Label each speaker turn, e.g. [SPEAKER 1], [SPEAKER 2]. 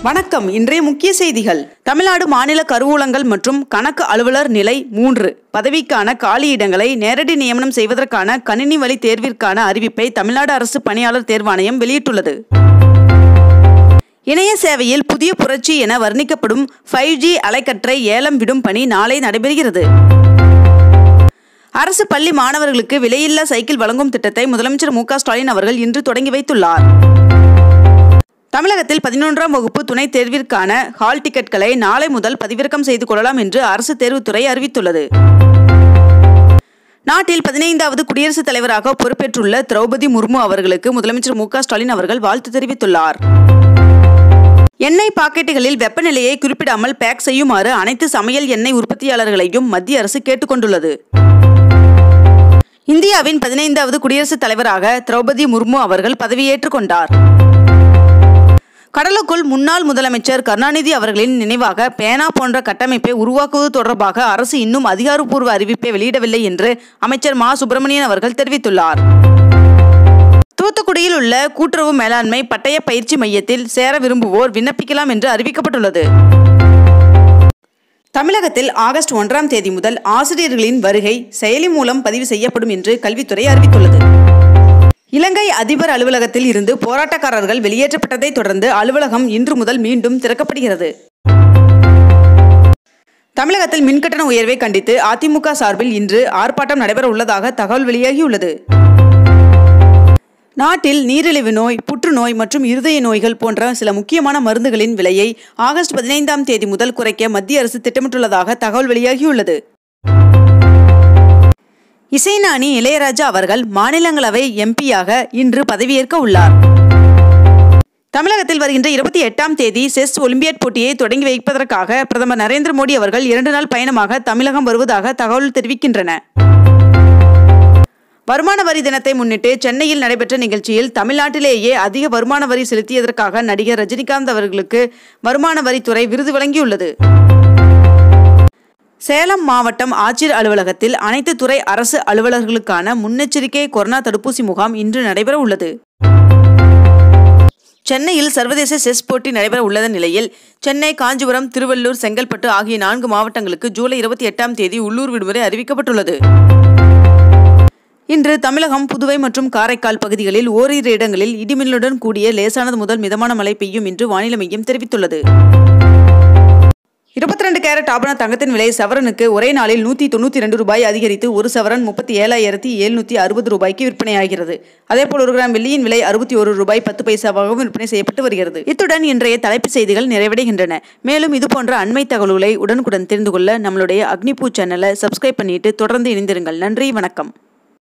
[SPEAKER 1] வணக்கம் இன்றைய முக்கிய செய்திகள் தமிழ்நாடு மாநில கருவூலங்கள் மற்றும் கணக்கு அலுவலர் நிலை மூன்று பதவிக்கான காலியிடங்களை நேரடி நியமனம் செய்வதற்கான கணினி வழி தேர்விற்கான அறிவிப்பை தமிழ்நாடு அரசு பணியாளர் தேர்வாணையம் வெளியிட்டுள்ளது இணைய சேவையில் புதிய புரட்சி என வர்ணிக்கப்படும் ஃபைவ் ஜி அலைக்கற்றை ஏலம் விடும் பணி நாளை நடைபெறுகிறது அரசு பள்ளி மாணவர்களுக்கு விலையில்லா சைக்கிள் வழங்கும் திட்டத்தை முதலமைச்சர் மு க ஸ்டாலின் அவர்கள் இன்று தொடங்கி வைத்துள்ளார் தமிழகத்தில் பதினொன்றாம் வகுப்பு துணைத் தேர்விற்கான ஹால் டிக்கெட்களை நாளை முதல் பதிவிறக்கம் செய்து கொள்ளலாம் என்று அரசு தேர்வுத்துறை அறிவித்துள்ளது நாட்டில் பதினைந்தாவது குடியரசுத் தலைவராக பொறுப்பேற்றுள்ள திரௌபதி முர்மு அவர்களுக்கு முதலமைச்சர் மு க ஸ்டாலின் அவர்கள் வாழ்த்து தெரிவித்துள்ளார் எண்ணெய் பாக்கெட்டுகளில் வெப்பநிலையை குறிப்பிடாமல் பேக் செய்யுமாறு அனைத்து சமையல் எண்ணெய் உற்பத்தியாளர்களையும் மத்திய அரசு கேட்டுக்கொண்டுள்ளது இந்தியாவின் பதினைந்தாவது குடியரசுத் தலைவராக திரௌபதி முர்மு அவர்கள் பதவியேற்றுக் கொண்டார் கடலுக்குள் முன்னாள் முதலமைச்சர் கருணாநிதி அவர்களின் நினைவாக பேனா போன்ற கட்டமைப்பை உருவாக்குவது தொடர்பாக அரசு இன்னும் அதிகாரப்பூர்வ அறிவிப்பை வெளியிடவில்லை என்று அமைச்சர் மா சுப்பிரமணியன் அவர்கள் தெரிவித்துள்ளார் தூத்துக்குடியில் உள்ள கூட்டுறவு மேலாண்மை பட்டய பயிற்சி மையத்தில் சேர விரும்புவோர் விண்ணப்பிக்கலாம் என்று அறிவிக்கப்பட்டுள்ளது தமிழகத்தில் ஆகஸ்ட் ஒன்றாம் தேதி முதல் ஆசிரியர்களின் வருகை செயலி மூலம் பதிவு செய்யப்படும் என்று கல்வித்துறை அறிவித்துள்ளது இலங்கை அதிபர் அலுவலகத்தில் இருந்து போராட்டக்காரர்கள் வெளியேற்றப்பட்டதைத் தொடர்ந்து அலுவலகம் இன்று முதல் மீண்டும் திறக்கப்படுகிறது தமிழகத்தில் மின்கட்டண உயர்வை கண்டித்து அதிமுக சார்பில் இன்று ஆர்ப்பாட்டம் நடைபெற உள்ளதாக தகவல் வெளியாகியுள்ளது நாட்டில் நீரிழிவு நோய் புற்றுநோய் மற்றும் இருதய நோய்கள் போன்ற சில முக்கியமான மருந்துகளின் விலையை ஆகஸ்ட் பதினைந்தாம் தேதி முதல் குறைக்க மத்திய அரசு திட்டமிட்டுள்ளதாக தகவல் வெளியாகியுள்ளது இசைஞானி இளையராஜா அவர்கள் மாநிலங்களவை எம்பியாக இன்று பதவியேற்க உள்ளார் தமிழகத்தில் வருகின்ற இருபத்தி எட்டாம் தேதி செஸ் ஒலிம்பியாட் போட்டியை தொடங்கி வைப்பதற்காக பிரதமர் நரேந்திர மோடி அவர்கள் இரண்டு நாள் பயணமாக தமிழகம் வருவதாக தகவல் தெரிவிக்கின்றன வருமான வரி தினத்தை முன்னிட்டு சென்னையில் நடைபெற்ற நிகழ்ச்சியில் தமிழ்நாட்டிலேயே அதிக வருமான வரி செலுத்தியதற்காக நடிகர் ரஜினிகாந்த் அவர்களுக்கு வருமான வரித்துறை விருது வழங்கியுள்ளது சேலம் மாவட்டம் ஆட்சியர் அலுவலகத்தில் அனைத்து துறை அரசு அலுவலர்களுக்கான முன்னெச்சரிக்கை கொரோனா தடுப்பூசி முகாம் இன்று நடைபெற உள்ளது சென்னையில் சர்வதேச செஸ் போட்டி நடைபெற உள்ள நிலையில் சென்னை காஞ்சிபுரம் திருவள்ளூர் செங்கல்பட்டு ஆகிய நான்கு மாவட்டங்களுக்கு ஜூலை இருபத்தி எட்டாம் தேதி உள்ளூர் விடுமுறை அறிவிக்கப்பட்டுள்ளது இன்று தமிழகம் புதுவை மற்றும் காரைக்கால் பகுதிகளில் ஓரிரு இடங்களில் இடிமின்னலுடன் கூடிய லேசானது முதல் மிதமான மழை பெய்யும் என்று வானிலை மையம் தெரிவித்துள்ளது இருபத்தி ரெண்டு கேரட் ஆபண தங்கத்தின் விலை சவரனுக்கு ஒரே நாளில் நூற்றி தொண்ணூற்றி ரெண்டு ரூபாய் அதிகரித்து ஒரு சவரன் முப்பத்தி ஏழாயிரத்தி எழுநூற்றி அறுபது ரூபாய்க்கு விற்பனையாகிறது அதேபோல் ஒரு கிராம் வெள்ளியின் விலை அறுபத்தி ஒரு ரூபாய் பத்து பைசாவாகவும் விற்பனை செய்யப்பட்டு வருகிறது இத்துடன் இன்றைய தலைப்புச் செய்திகள் நிறைவடைகின்றன மேலும் இதுபோன்ற அண்மை தகவல்களை உடனுக்குடன் தெரிந்து கொள்ள நம்மளுடைய அக்னிபூ சேனலை சப்ஸ்கிரைப் பண்ணிட்டு தொடர்ந்து இணைந்திருங்கள் நன்றி வணக்கம்